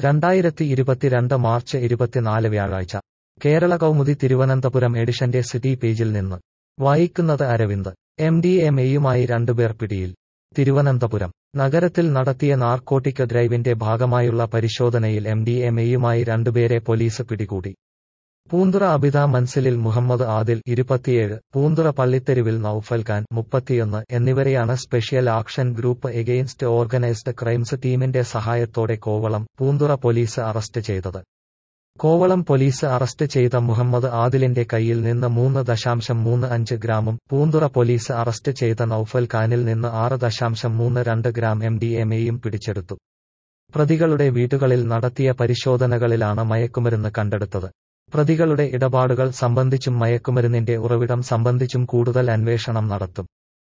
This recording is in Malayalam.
രണ്ടായിരത്തി ഇരുപത്തിരണ്ട് മാർച്ച് ഇരുപത്തിനാല് വ്യാഴാഴ്ച കേരള കൗമുദി തിരുവനന്തപുരം എഡിഷന്റെ സിറ്റി പേജിൽ നിന്ന് വായിക്കുന്നത് അരവിന്ദ് എം ഡി എം എയുമായി രണ്ടുപേർ പിടിയിൽ തിരുവനന്തപുരം നഗരത്തിൽ നടത്തിയ നാർക്കോട്ടിക് ഡ്രൈവിന്റെ ഭാഗമായുള്ള പരിശോധനയിൽ എം ഡി എം എയുമായി രണ്ടുപേരെ പോലീസ് പിടികൂടി പൂന്തുറ അബിത മൻസിലിൽ മുഹമ്മദ് ആദിൽ ഇരുപത്തിയേഴ് പൂന്തുറ പള്ളിത്തെരുവിൽ നൌഫൽ ഖാൻ മുപ്പത്തിയൊന്ന് എന്നിവരെയാണ് special action group against organised crimes ടീമിന്റെ സഹായത്തോടെ കോവളം പൂന്തുറ പോലീസ് അറസ്റ്റ് ചെയ്തത് കോവളം പോലീസ് അറസ്റ്റ് ചെയ്ത മുഹമ്മദ് ആദിലിന്റെ കയ്യിൽ നിന്ന് മൂന്ന് ദശാംശം മൂന്ന് അഞ്ച് ഗ്രാമും പൂന്തുറ പോലീസ് അറസ്റ്റ് ചെയ്ത നൌഫൽ ഖാനിൽ നിന്ന് ആറ് ദശാംശം മൂന്ന് രണ്ട് ഗ്രാം എം ഡി എം എയും പിടിച്ചെടുത്തു പ്രതികളുടെ വീടുകളിൽ നടത്തിയ പരിശോധനകളിലാണ് മയക്കുമരുന്ന് കണ്ടെടുത്തത് പ്രതികളുടെ ഇടപാടുകൾ സംബന്ധിച്ചും മയക്കുമരുന്നിന്റെ ഉറവിടം സംബന്ധിച്ചും കൂടുതൽ അന്വേഷണം നടത്തും